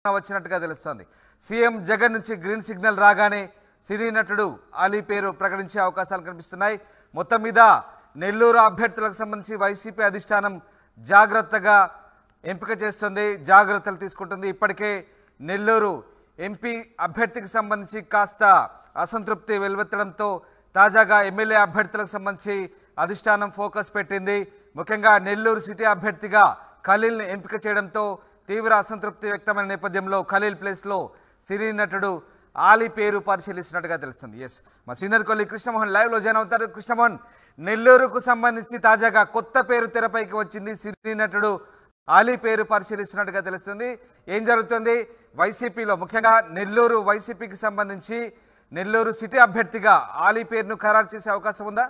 వచ్చినట్టుగా తెలుస్తోంది సీఎం జగన్ నుంచి గ్రీన్ సిగ్నల్ రాగానే సినీ నటుడు అలీ పేరు ప్రకటించే అవకాశాలు కనిపిస్తున్నాయి మొత్తం మీద నెల్లూరు అభ్యర్థులకు సంబంధించి వైసీపీ అధిష్టానం జాగ్రత్తగా ఎంపిక చేస్తుంది జాగ్రత్తలు తీసుకుంటుంది ఇప్పటికే నెల్లూరు ఎంపీ అభ్యర్థికి సంబంధించి కాస్త అసంతృప్తి వెలువెత్తడంతో తాజాగా ఎమ్మెల్యే అభ్యర్థులకు సంబంధించి అధిష్టానం ఫోకస్ పెట్టింది ముఖ్యంగా నెల్లూరు సిటీ అభ్యర్థిగా ఖలీల్ని ఎంపిక చేయడంతో తీవ్ర అసంతృప్తి వ్యక్తమైన నేపథ్యంలో ఖలీల్ ప్లేస్లో సినీ నటుడు ఆలీ పేరు పరిశీలిస్తున్నట్టుగా తెలుస్తుంది ఎస్ మా సీనియర్ కొల్లి కృష్ణమోహన్ లైవ్లో జాయిన్ అవుతారు కృష్ణమోహన్ నెల్లూరుకు సంబంధించి తాజాగా కొత్త పేరు తెరపైకి వచ్చింది సినీ నటుడు ఆలీ పేరు పరిశీలిస్తున్నట్టుగా తెలుస్తుంది ఏం జరుగుతుంది వైసీపీలో ముఖ్యంగా నెల్లూరు వైసీపీకి సంబంధించి నెల్లూరు సిటీ అభ్యర్థిగా ఆలీ పేరును ఖరారు చేసే అవకాశం ఉందా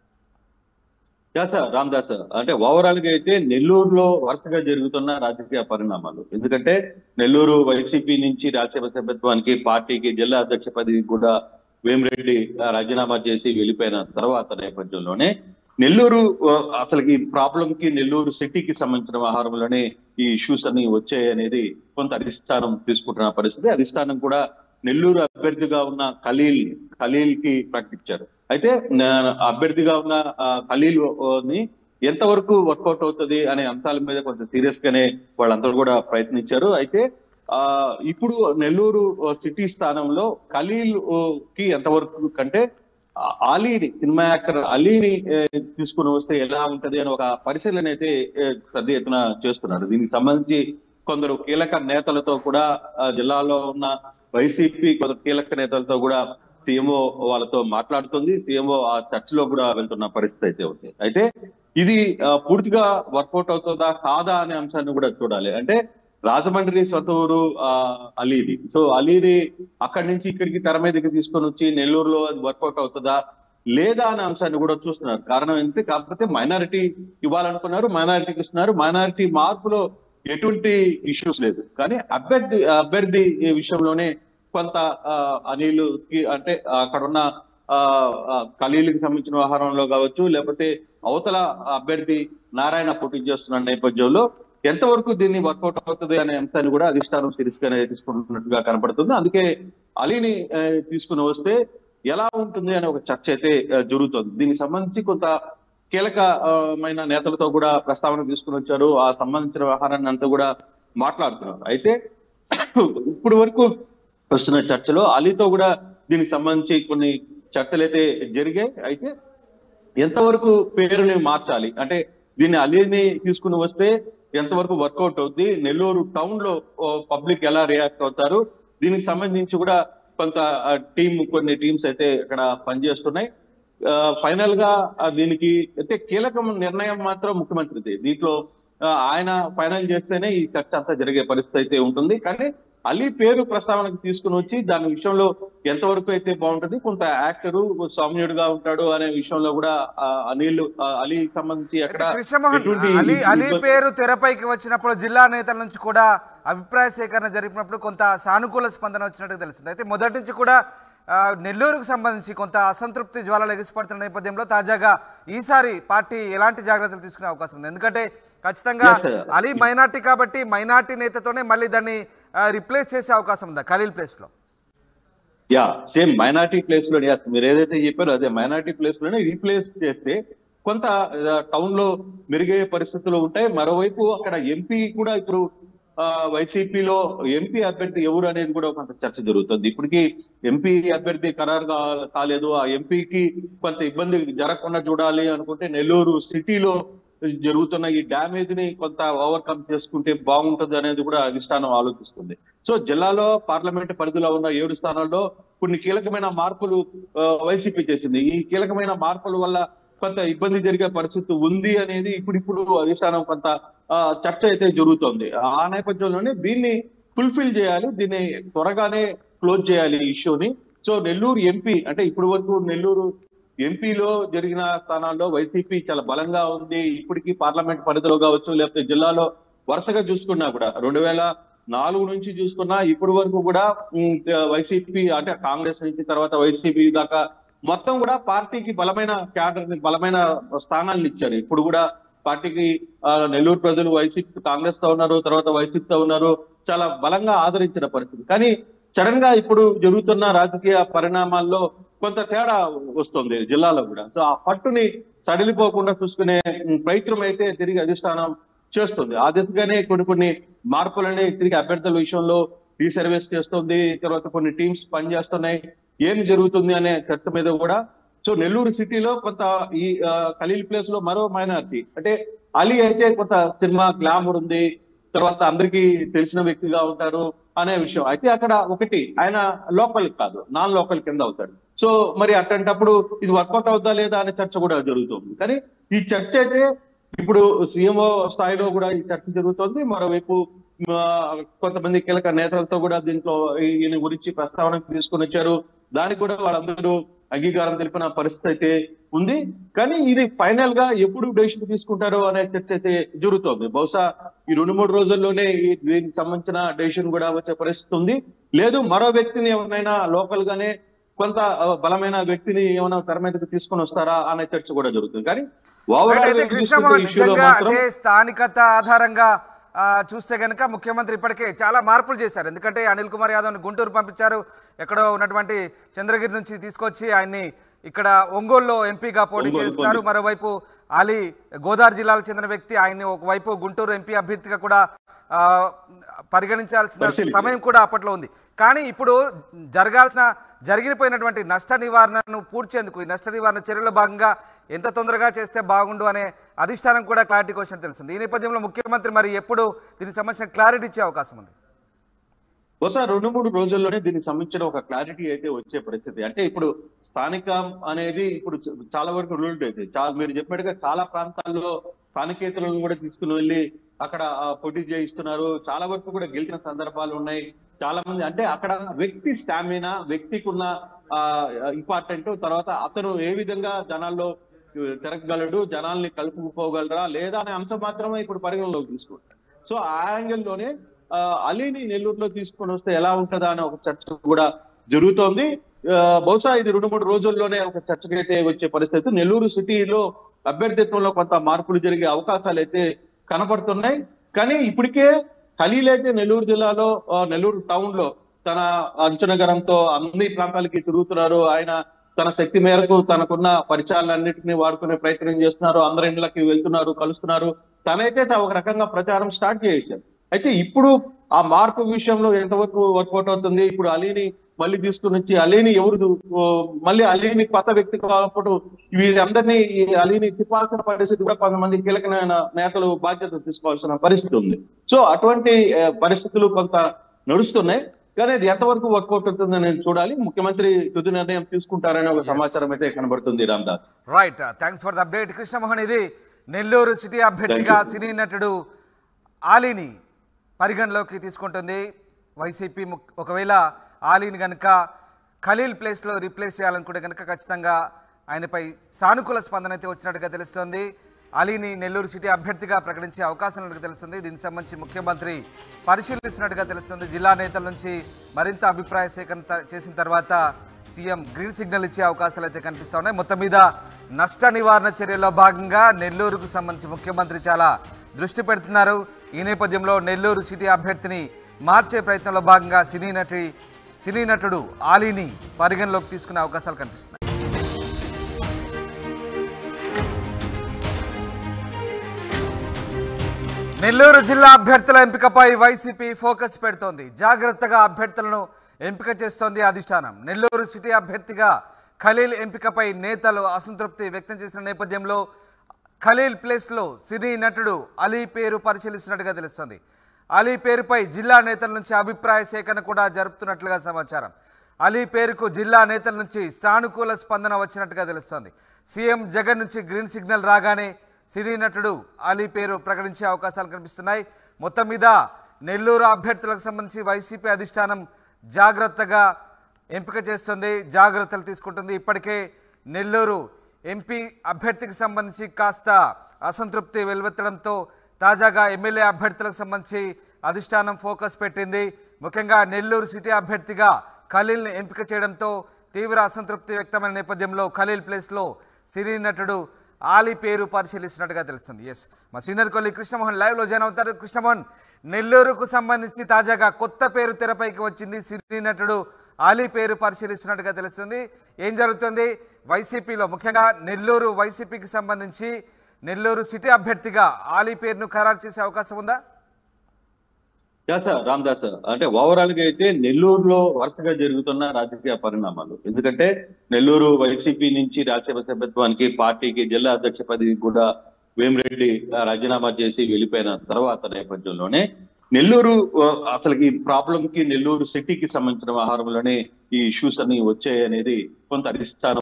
యా సార్ రామ్దాస్ సార్ అంటే ఓవరాల్ గా అయితే నెల్లూరులో వరుసగా జరుగుతున్న రాజకీయ పరిణామాలు ఎందుకంటే నెల్లూరు వైసీపీ నుంచి రాజ్యసభ సభ్యత్వానికి పార్టీకి జిల్లా అధ్యక్ష పదవికి కూడా వేమిరెడ్డి ఆ, రాజీనామా చేసి వెళ్ళిపోయిన తర్వాత నేపథ్యంలోనే నెల్లూరు ఆ, అసలుకి ఈ ప్రాబ్లం కి నెల్లూరు సిటీకి సంబంధించిన వ్యవహారంలోనే ఈ ఇష్యూస్ అన్ని వచ్చాయి అనేది కొంత అధిష్టానం తీసుకుంటున్న పరిస్థితి అధిష్టానం కూడా నెల్లూరు అభ్యర్థిగా ఉన్న ఖలీల్ ఖలీల్ కి ప్రకటించారు అయితే నా- అభ్యర్థిగా ఉన్న ఆ, ఖలీల్ ఆ, ని ఎంతవరకు వర్కౌట్ అవుతుంది అనే అంశాల మీద కొంచెం సీరియస్ గానే వాళ్ళందరూ కూడా ప్రయత్నించారు అయితే ఆ ఇప్పుడు నెల్లూరు ఆ, సిటీ స్థానంలో ఖలీల్ ఆ, కి ఎంతవరకు కంటే ఆ, అలీని సినిమా యాక్టర్ అలీని ఆ, తీసుకుని వస్తే ఎలా ఉంటది అని ఒక పరిశీలన అయితే ఆ, పెద్ద ఎత్తున చేస్తున్నారు దీనికి సంబంధించి కొందరు కీలక నేతలతో కూడా ఆ, జిల్లాలో ఉన్న వైసీపీ కొందరు కీలక నేతలతో కూడా సీఎంఓ వాళ్ళతో మాట్లాడుతుంది సీఎంఓ ఆ చర్చలో కూడా వెళ్తున్న పరిస్థితి అయితే ఉంది అయితే ఇది ఆ, పూర్తిగా వర్కౌట్ అవుతుందా కాదా అనే అంశాన్ని కూడా చూడాలి అంటే రాజమండ్రి సొంతూరు ఆ, అలీది సో అలీది అక్కడి నుంచి ఇక్కడికి తెర మీదకి తీసుకొని వచ్చి నెల్లూరులో అది వర్కౌట్ అవుతుందా లేదా అనే అంశాన్ని కూడా చూస్తున్నారు కారణం ఏంటంటే కాకపోతే మైనారిటీ ఇవ్వాలనుకున్నారు మైనారిటీకి ఇస్తున్నారు మైనారిటీ మార్పులో ఎటువంటి ఇష్యూస్ లేదు కానీ అభ్యర్థి అభ్యర్థి ఈ విషయంలోనే కొంత ఆ, అనిల్కి అంటే అక్కడ ఉన్న ఆ, ఆ, ఖలీల్కి సంబంధించిన వ్యవహారంలో కావచ్చు లేకపోతే అవతల అభ్యర్థి నారాయణ పోటీ చేస్తున్న నేపథ్యంలో ఎంతవరకు దీన్ని వర్కౌట్ అవుతుంది అనే అంశాన్ని కూడా అధిష్టానం సీరియస్ గానే తీసుకుంటున్నట్టుగా కనపడుతుంది అందుకే అలీని ఆ, తీసుకుని వస్తే ఎలా ఉంటుంది అనే ఒక చర్చ అయితే ఆ, జరుగుతుంది దీనికి సంబంధించి కొంత కీలకమైన నేతలతో కూడా ప్రస్తావన తీసుకుని వచ్చారు ఆ సంబంధించిన వ్యవహారాన్ని అంతా కూడా మాట్లాడుతున్నారు అయితే ఇప్పుడు వరకు వస్తున్న చర్చలో అలీతో కూడా దీనికి సంబంధించి కొన్ని చర్చలు అయితే జరిగాయి అయితే ఎంతవరకు పేరుని మార్చాలి అంటే దీన్ని అలీని తీసుకుని వస్తే ఎంతవరకు వర్కౌట్ అవుద్ది నెల్లూరు టౌన్ లో పబ్లిక్ ఎలా రియాక్ట్ అవుతారు దీనికి సంబంధించి కూడా కొంత టీం కొన్ని టీమ్స్ అయితే ఇక్కడ పనిచేస్తున్నాయి ఫైనల్ గా ఆ, దీనికి అయితే కీలక నిర్ణయం మాత్రం ముఖ్యమంత్రిది దీంట్లో ఆ, ఆయన ఫైనల్ చేస్తేనే ఈ చర్చ అంతా జరిగే పరిస్థితి అయితే ఉంటుంది కానీ అలీ పేరు ప్రస్తావనకు తీసుకుని వచ్చి దాని విషయంలో ఎంతవరకు అయితే బాగుంటుంది కొంత యాక్టరు సౌమ్యుడుగా ఉంటాడు అనే విషయంలో కూడా ఆ, అనిల్ ఆ, అలీకి సంబంధించి అక్కడ అయితే కృష్ణమోహన్ ఎటువంటి అలీ అలీ ఇబ్బంది- పేరు తెరపైకి వచ్చినప్పుడు జిల్లా నేతల నుంచి కూడా అభిప్రాయ సేకరణ జరిపినప్పుడు కొంత సానుకూల స్పందన వచ్చినట్టు తెలుస్తుంది అయితే మొదటి నుంచి కూడా ఆ, నెల్లూరుకు సంబంధించి కొంత అసంతృప్తి జ్వాలలు ఎగిసిపడుతున్న నేపథ్యంలో తాజాగా ఈసారి పార్టీ ఎలాంటి జాగ్రత్తలు తీసుకునే అవకాశం ఉంది ఎందుకంటే ఖచ్చితంగా Yes, sir. అలీ మైనార్టీ కాబట్టి మైనార్టీ నేతతోనే మళ్ళీ దాన్ని రిప్లేస్ చేసే అవకాశం ఉందా ఖలీల్ ప్లేస్లో యా సేమ్ మైనార్టీ ప్లేస్ లో yes, మీరు ఏదైతే చెప్పారో అదే మైనార్టీ ప్లేస్ లోనే రీప్లేస్ చేస్తే కొంత టౌన్ లో మెరుగయ్యే పరిస్థితులు ఉంటాయి మరోవైపు అక్కడ ఎంపీ కూడా ఇప్పుడు వైసీపీలో ఎంపీ అభ్యర్థి ఎవరు అనేది కూడా కొంత చర్చ జరుగుతుంది ఇప్పటికి ఎంపీ అభ్యర్థి ఖరారు కా- కాలేదు ఆ ఎంపీకి కొంత ఇబ్బంది జరగకుండా చూడాలి అనుకుంటే నెల్లూరు సిటీలో జరుగుతున్న ఈ డ్యామేజ్ ని కొంత ఓవర్కమ్ చేసుకుంటే బాగుంటుంది అనేది కూడా అధిష్టానం ఆలోచిస్తుంది సో జిల్లాలో పార్లమెంట్ పరిధిలో ఉన్న ఏడు స్థానాల్లో కొన్ని కీలకమైన మార్పులు ఆ, వైసీపీ చేసింది ఈ కీలకమైన మార్పుల వల్ల కొంత ఇబ్బంది జరిగే పరిస్థితి ఉంది అనేది ఇప్పుడిప్పుడు అధిష్టానం కొంత ఆ, చర్చ అయితే జరుగుతోంది ఆ నేపథ్యంలోనే దీన్ని ఫుల్ఫిల్ చేయాలి దీన్ని త్వరగానే క్లోజ్ చేయాలి ఈ ఇష్యూని సో నెల్లూరు ఎంపీ అంటే ఇప్పుడు వరకు నెల్లూరు ఎంపీలో జరిగిన స్థానాల్లో వైసీపీ చాలా బలంగా ఉంది ఇప్పటికీ పార్లమెంట్ పరిధిలో కావచ్చు లేకపోతే జిల్లాలో వరుసగా చూసుకున్నా కూడా రెండు వేల నాలుగు నుంచి చూసుకున్నా ఇప్పటి వరకు కూడా ఉమ్, వైసీపీ అంటే కాంగ్రెస్ నుంచి తర్వాత వైసీపీ దాకా మొత్తం కూడా పార్టీకి బలమైన క్యాడర్ ని బలమైన స్థానాలను ఇచ్చారు ఇప్పుడు కూడా పార్టీకి ఆ, నెల్లూరు ప్రజలు వైసీపీ కాంగ్రెస్ తో ఉన్నారు తర్వాత వైసీపీతో ఉన్నారు చాలా బలంగా ఆదరించిన పరిస్థితి కానీ సడన్ గా ఇప్పుడు జరుగుతున్న రాజకీయ పరిణామాల్లో కొంత తేడా వస్తుంది జిల్లాలో కూడా సో ఆ పట్టుని సడిలిపోకుండా చూసుకునే ఉమ్, ప్రయత్నం అయితే తిరిగి అధిష్టానం చేస్తుంది ఆ దిశగానే కొన్ని కొన్ని మార్పులని తిరిగి అభ్యర్థుల విషయంలో రీసర్వేస్ చేస్తుంది తర్వాత కొన్ని టీమ్స్ పనిచేస్తున్నాయి ఏం జరుగుతుంది అనే చర్చ మీద కూడా సో నెల్లూరు సిటీలో కొంత ఈ ఆ, ఖలీల్ ప్లేస్ లో మరో మైనారిటీ అంటే అలీ అయితే కొంత సినిమా గ్లామర్ ఉంది తర్వాత అందరికీ తెలిసిన వ్యక్తిగా ఉంటారు అనే విషయం అయితే అక్కడ ఒకటి ఆయన లోకల్ కాదు నాన్ లోకల్ కింద అవుతాడు సో మరి అట్లాంటప్పుడు ఇది వర్కౌట్ అవుతా లేదా అనే చర్చ కూడా జరుగుతుంది కానీ ఈ చర్చ అయితే ఇప్పుడు సీఎంఓ స్థాయిలో కూడా ఈ చర్చ జరుగుతోంది మరోవైపు ఆ, కొంతమంది కీలక నేతలతో కూడా దీంట్లో ఈయన గురించి ప్రస్తావన తీసుకొని వచ్చారు దానికి కూడా వాళ్ళందరూ అంగీకారం తెలిపిన పరిస్థితి అయితే ఉంది కానీ ఇది ఫైనల్ గా ఎప్పుడు డెసిషన్ తీసుకుంటారో అనే చర్చ అయితే జరుగుతోంది బహుశా ఈ రెండు మూడు రోజుల్లోనే ఈ దీనికి సంబంధించిన డెసిషన్ కూడా వచ్చే పరిస్థితి ఉంది లేదు మరో వ్యక్తిని ఎవరినైనా లోకల్ గానే కొంత ఆ, బలమైన వ్యక్తిని ఏమైనా తెర మీదకి తీసుకొని వస్తారా అనే చర్చ కూడా జరుగుతుంది కానీ ఓవరాల్ అయితే గా కృష్ణమోహన్ చూసుకుంటే ఇష్యూలో నిజంగా మాత్రం అంటే స్థానికత ఆధారంగా ఆ, చూస్తే కనుక ముఖ్యమంత్రి ఇప్పటికే చాలా మార్పులు చేశారు ఎందుకంటే అనిల్ కుమార్ యాదవ్ని గుంటూరు పంపించారు ఎక్కడో ఉన్నటువంటి చంద్రగిరి నుంచి తీసుకొచ్చి ఆయన్ని ఇక్కడ ఒంగోలులో ఎంపీగా పోటీ ఒంగోలు చేస్తున్నారు మరోవైపు అలీ గోదావరి జిల్లాకు చెందిన వ్యక్తి ఆయన్ని ఒకవైపు గుంటూరు ఎంపీ అభ్యర్థిగా కూడా ఆ, పరిగణించాల్సిన పరిశీలించారు. సమయం కూడా అప్పట్లో ఉంది కానీ ఇప్పుడు జరగాల్సిన జరిగిపోయినటువంటి నష్ట నివారణను పూడ్చేందుకు ఈ నష్ట నివారణ చర్యల్లో భాగంగా ఎంత తొందరగా చేస్తే బాగుండు అనే అధిష్టానం కూడా క్లారిటీ క్వశ్చన్ తెలిసింది ఈ నేపథ్యంలో ముఖ్యమంత్రి మరి ఎప్పుడు దీనికి సంబంధించిన క్లారిటీ ఇచ్చే అవకాశం ఉంది బహుశా రెండు మూడు రోజుల్లోనే దీనికి సంబంధించిన ఒక క్లారిటీ అయితే వచ్చే పరిస్థితి అంటే ఇప్పుడు స్థానికం అనేది ఇప్పుడు చ- చాలా వరకు రూల్డ్ అయితే చాలా మీరు చెప్పినట్టుగా చాలా ప్రాంతాల్లో స్థానికేతరులను కూడా తీసుకుని వెళ్ళి అక్కడ ఆ, పోటీ చేయిస్తున్నారు చాలా వరకు కూడా గెలిచిన సందర్భాలు ఉన్నాయి చాలా మంది అంటే అక్కడ వ్యక్తి స్టామినా వ్యక్తికి ఉన్న ఇంపార్టెంట్ తర్వాత అతను ఏ విధంగా జనాల్లో తిరగగలడు జనాల్ని కలుపుకోగలరా లేదా అనే అంశం మాత్రమే ఇప్పుడు పరిగణలోకి తీసుకుంటారు సో ఆ యాంగిల్లోనే ఆ, అలీని నెల్లూరులో తీసుకొని వస్తే ఎలా ఉంటుందా అనే ఒక చర్చ కూడా జరుగుతోంది ఆ, బహుశా ఇది రెండు మూడు రోజుల్లోనే ఒక చర్చకైతే వచ్చే పరిస్థితి నెల్లూరు సిటీలో అభ్యర్థిత్వంలో కొంత మార్పులు జరిగే అవకాశాలు అయితే కనపడుతున్నాయి కానీ ఇప్పటికే ఖలీల్ అయితే నెల్లూరు జిల్లాలో ఆ, నెల్లూరు టౌన్ లో తన అంచనగరంతో అన్ని ప్రాంతాలకి తిరుగుతున్నారు ఆయన తన శక్తి మేరకు తనకున్న పరిచయాలన్నింటినీ వాడుకునే ప్రయత్నం చేస్తున్నారు అందరి ఇండ్లకి వెళ్తున్నారు కలుస్తున్నారు తనైతే తా- ఒక రకంగా ప్రచారం స్టార్ట్ చేశారు అయితే ఇప్పుడు ఆ మార్పు విషయంలో ఎంతవరకు వర్కౌట్ అవుతుంది ఇప్పుడు అలీని మళ్ళీ తీసుకుని వచ్చి అలీని ఎవరు ఓ, మళ్ళీ అలీని కొత్త వ్యక్తి కాబట్టి వీరందరినీ ఈ అలీని తిప్పాల్సిన పరిస్థితి కూడా కొంతమంది కీలకమైన నేతలు బాధ్యత తీసుకోవాల్సిన పరిస్థితి ఉంది సో అటువంటి ఆ, పరిస్థితులు కొంత నడుస్తున్నాయి కానీ అది ఎంతవరకు వర్కౌట్ అవుతుందని నేను చూడాలి ముఖ్యమంత్రి తుది నిర్ణయం తీసుకుంటారనే ఒక సమాచారం అయితే కనబడుతుంది Ramdas right thanks for the update Krishnamohan ఇది నెల్లూరు సిటీ అభ్యర్థిగా Thank you. సినీ నటుడు ఆలీని పరిగణలోకి తీసుకుంటుంది వైసీపీ ముక్- ఒకవేళ ఆలీని కనుక ఖలీల్ ప్లేస్లో రీప్లేస్ చేయాలనుకుంటే కనుక ఖచ్చితంగా ఆయనపై సానుకూల స్పందన అయితే వచ్చినట్టుగా తెలుస్తోంది అలీని నెల్లూరు సిటీ అభ్యర్థిగా ప్రకటించే అవకాశం ఉన్నట్టుగా తెలుస్తుంది దీనికి సంబంధించి ముఖ్యమంత్రి పరిశీలిస్తున్నట్టుగా తెలుస్తుంది జిల్లా నేతల నుంచి మరింత అభిప్రాయ సేకరణ త- చేసిన తర్వాత సీఎం గ్రీన్ సిగ్నల్ ఇచ్చే అవకాశాలు అయితే కనిపిస్తా ఉన్నాయి మొత్తం మీద నష్ట నివారణ చర్యల్లో భాగంగా నెల్లూరుకు సంబంధించి ముఖ్యమంత్రి చాలా దృష్టి పెడుతున్నారు ఈ నేపథ్యంలో నెల్లూరు సిటీ అభ్యర్థిని మార్చే ప్రయత్నంలో భాగంగా సినీ నటి సినీ నటుడు ఆలీని పరిగణలోకి తీసుకునే అవకాశాలు కనిపిస్తున్నాయి నెల్లూరు జిల్లా అభ్యర్థుల ఎంపికపై వైసీపీ ఫోకస్ పెడుతోంది జాగ్రత్తగా అభ్యర్థులను ఎంపిక చేస్తోంది అధిష్టానం నెల్లూరు సిటీ అభ్యర్థిగా ఖలీల్ ఎంపికపై నేతలు అసంతృప్తి వ్యక్తం చేసిన నేపథ్యంలో ఖలీల్ ప్లేస్లో సినీ నటుడు అలీ పేరు పరిశీలిస్తున్నట్టుగా తెలుస్తోంది అలీ పేరుపై జిల్లా నేతల నుంచి అభిప్రాయ సేకరణ కూడా జరుపుతున్నట్లుగా సమాచారం అలీ పేరుకు జిల్లా నేతల నుంచి సానుకూల స్పందన వచ్చినట్టుగా తెలుస్తోంది సీఎం జగన్ నుంచి గ్రీన్ సిగ్నల్ రాగానే సినీ నటుడు అలీ పేరు ప్రకటించే అవకాశాలు కనిపిస్తున్నాయి మొత్తం మీద నెల్లూరు అభ్యర్థులకు సంబంధించి వైసీపీ అధిష్టానం జాగ్రత్తగా ఎంపిక చేస్తుంది జాగ్రత్తలు తీసుకుంటుంది ఇప్పటికే నెల్లూరు ఎంపీ అభ్యర్థికి సంబంధించి కాస్త అసంతృప్తి వెలువెత్తడంతో తాజాగా ఎమ్మెల్యే అభ్యర్థులకు సంబంధించి అధిష్టానం ఫోకస్ పెట్టింది ముఖ్యంగా నెల్లూరు సిటీ అభ్యర్థిగా ఖలీల్ని ఎంపిక చేయడంతో తీవ్ర అసంతృప్తి వ్యక్తమైన నేపథ్యంలో ఖలీల్ ప్లేస్లో సినీ నటుడు ఆలీ పేరు పరిశీలిస్తున్నట్టుగా తెలుస్తుంది ఎస్ మా సీనియర్ కొల్లి కృష్ణమోహన్ లైవ్లో జాయిన్ అవుతారు కృష్ణమోహన్ నెల్లూరుకు సంబంధించి తాజాగా కొత్త పేరు తెరపైకి వచ్చింది సినీ నటుడు ఆలీ పేరు పరిశీలిస్తున్నట్టుగా తెలుస్తుంది ఏం జరుగుతుంది వైసీపీలో ముఖ్యంగా నెల్లూరు వైసీపీకి సంబంధించి నెల్లూరు సిటీ అభ్యర్థిగా ఆలీ పేరును ఖరారు చేసే అవకాశం ఉందా యా సార్ రామదాస్ సార్ అంటే ఓవరాల్ గా అయితే నెల్లూరులో వరుసగా జరుగుతున్న రాజకీయ పరిణామాలు ఎందుకంటే నెల్లూరు వైసీపీ నుంచి రాజ్యసభ సభ్యత్వానికి పార్టీకి జిల్లా అధ్యక్ష పదవికి కూడా వేమిరెడ్డి ఆ, రాజీనామా చేసి వెళ్ళిపోయిన తర్వాత నేపథ్యంలోనే నెల్లూరు ఆ, అసలు ఈ ప్రాబ్లం కి నెల్లూరు సిటీకి సంబంధించిన వ్యవహారంలోనే ఈ ఇష్యూస్ అన్ని వచ్చాయి అనేది కొంత అధిష్టానం